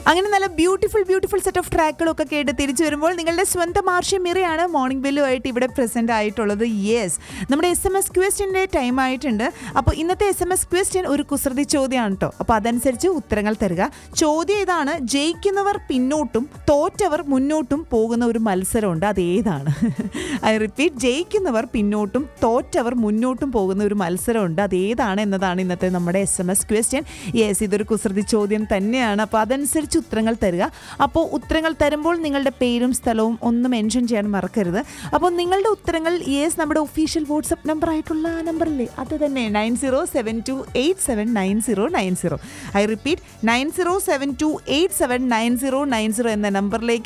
അങ്ങനെ നല്ല beautiful beautiful set of ട്രാക്കുകളൊക്കെ കേട്ട് തിരിച്ചു വരുമ്പോൾ നിങ്ങളുടെ സ്വന്തം ആർഷ്യ മിറയാണ് മോർണിംഗ് ബെല്ലുമായിട്ട് ഇവിടെ പ്രസന്റ് ആയിട്ടുള്ളത് യെസ് നമ്മുടെ എസ് എം എസ് ക്വസ്റ്റിൻ്റെ ടൈം ആയിട്ടുണ്ട് അപ്പോൾ ഇന്നത്തെ എസ് എം എസ് ക്വസ്റ്റ്യൻ ഒരു കുസൃതി ചോദ്യമാണ് കേട്ടോ അപ്പോൾ അതനുസരിച്ച് ഉത്തരങ്ങൾ തരിക ചോദ്യം ഇതാണ് ജയിക്കുന്നവർ പിന്നോട്ടും തോറ്റവർ മുന്നോട്ടും പോകുന്ന ഒരു മത്സരമുണ്ട് അത് ഏതാണ് ഐ റിപ്പീറ്റ് ജയിക്കുന്നവർ പിന്നോട്ടും തോറ്റവർ മുന്നോട്ടും പോകുന്ന ഒരു മത്സരമുണ്ട് അത് ഏതാണ് എന്നതാണ് ഇന്നത്തെ നമ്മുടെ S M S question yes ഇതൊരു കുസൃതി ചോദ്യം തന്നെയാണ് അപ്പോൾ അതനുസരിച്ച് ഉത്തരങ്ങൾ തരിക അപ്പോൾ ഉത്തരങ്ങൾ തരുമ്പോൾ നിങ്ങളുടെ പേരും സ്ഥലവും ഒന്ന് മെൻഷൻ ചെയ്യാൻ മറക്കരുത് അപ്പോൾ നിങ്ങളുടെ ഉത്തരങ്ങൾ യെസ് നമ്മുടെ ഒഫീഷ്യൽ വാട്സപ്പ് നമ്പർ ആയിട്ടുള്ള ആ നമ്പറില്ലേ അത് തന്നെ nine zero seven two eight seven nine zero nine zero I repeat nine zero seven two eight seven nine zero nine zero എന്ന നമ്പറിലേക്ക്